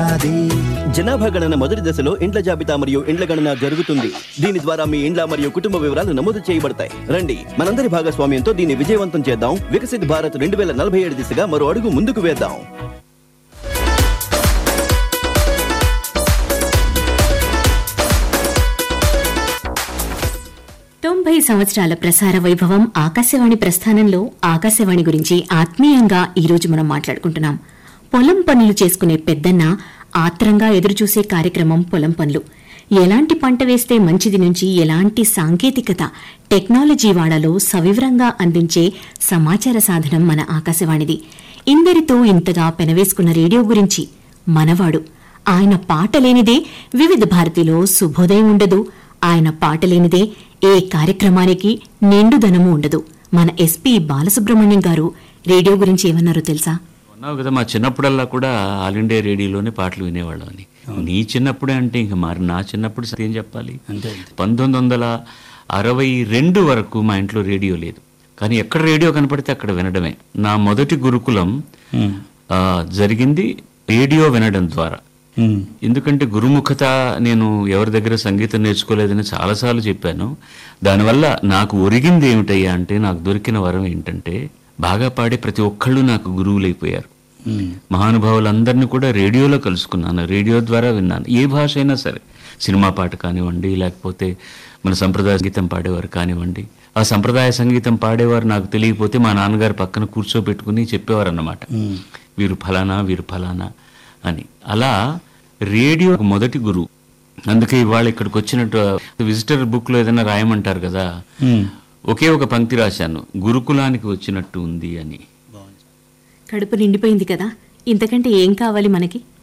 నాదే జనాభా గణన మొదటి దశలో ఇండ్ల జాబితా మరియు ఇండ్ల గణన జరుగుతుంది దీని ద్వారా మీ ఇండ్ల మరియు కుటుంబ వివరాలు నమోదు చేయబడతాయి రండి మనందరి భాగస్వామ్యంతో దీన్ని విజయవంతం చేద్దాం వికసిత్ భారత్ రెండు వేల నలభై ఏడు దిశగా మరో అడుగు ముందుకు వేద్దాం తొంభై సంవత్సరాల ప్రసార వైభవం ఆకాశవాణి ప్రస్థానంలో ఆకాశవాణి గురించి ఆత్మీయంగా ఈరోజు మనం మాట్లాడుకుంటున్నాం పొలం పనులు చేసుకునే పెద్దన్న ఆత్రంగా ఎదురుచూసే కార్యక్రమం పొలం పనులు ఎలాంటి పంట వేస్తే మంచిది నుంచి ఎలాంటి సాంకేతికత టెక్నాలజీ వాడాలో సవివరంగా అందించే సమాచార సాధనం మన ఆకాశవాణిది ఇందరితో ఇంతగా పెనవేసుకున్న రేడియో గురించి మనవాడు ఆయన పాట లేనిదే వివిధ భారతిలో శుభోదయం ఉండదు ఆయన పాట లేనిదే ఏ కార్యక్రమానికి నిండుదనము ఉండదు మన ఎస్పీ బాలసుబ్రహ్మణ్యం గారు రేడియో గురించి ఏమన్నారో తెలుసా ఉన్నావు కదా మా చిన్నప్పుడల్లా కూడా ఆల్ ఇండియా రేడియోలోనే పాటలు వినేవాళ్ళం అని నీ చిన్నప్పుడే అంటే ఇంక మరి నా చిన్నప్పుడు సరే ఏం చెప్పాలి అంతే పంతొమ్మిది వందల అరవై రెండు వరకు మా ఇంట్లో రేడియో లేదు కానీ ఎక్కడ రేడియో కనపడితే అక్కడ వినడమే నా మొదటి గురుకులం ఉమ్, ఆ, జరిగింది రేడియో వినడం ద్వారా ఉమ్, ఎందుకంటే గురుముఖత నేను ఎవరి దగ్గర సంగీతం నేర్చుకోలేదని చాలాసార్లు చెప్పాను దానివల్ల నాకు ఒరిగింది ఏమిటయ్యా అంటే నాకు దొరికిన వరం ఏంటంటే బాగా పాడే ప్రతి ఒక్కళ్ళు నాకు గురువులైపోయారు ఉమ్, మహానుభావులందరినీ కూడా రేడియోలో కలుసుకున్నాను రేడియో ద్వారా విన్నాను ఏ భాష అయినా సరే సినిమా పాట కానివ్వండి లేకపోతే మన సంప్రదాయ సంగీతం పాడేవారు కానివ్వండి ఆ సంప్రదాయ సంగీతం పాడేవారు నాకు తెలియకపోతే మా నాన్నగారు పక్కన కూర్చోబెట్టుకుని చెప్పేవారు అన్నమాట ఉమ్. వీరు ఫలానా వీరు ఫలానా అని అలా రేడియో ఒక మొదటి గురువు అందుకే ఇవాళ ఇక్కడికి వచ్చినట్టు విజిటర్ బుక్ లో ఏదైనా రాయమంటారు కదా ఉమ్. ఒకే ఒక పంక్తి రాశాను గురుకులానికి వచ్చినట్టు ఉంది అని కడుపు నిండిపోయింది కదా ఇంతకంటే ఏం కావాలి మనకి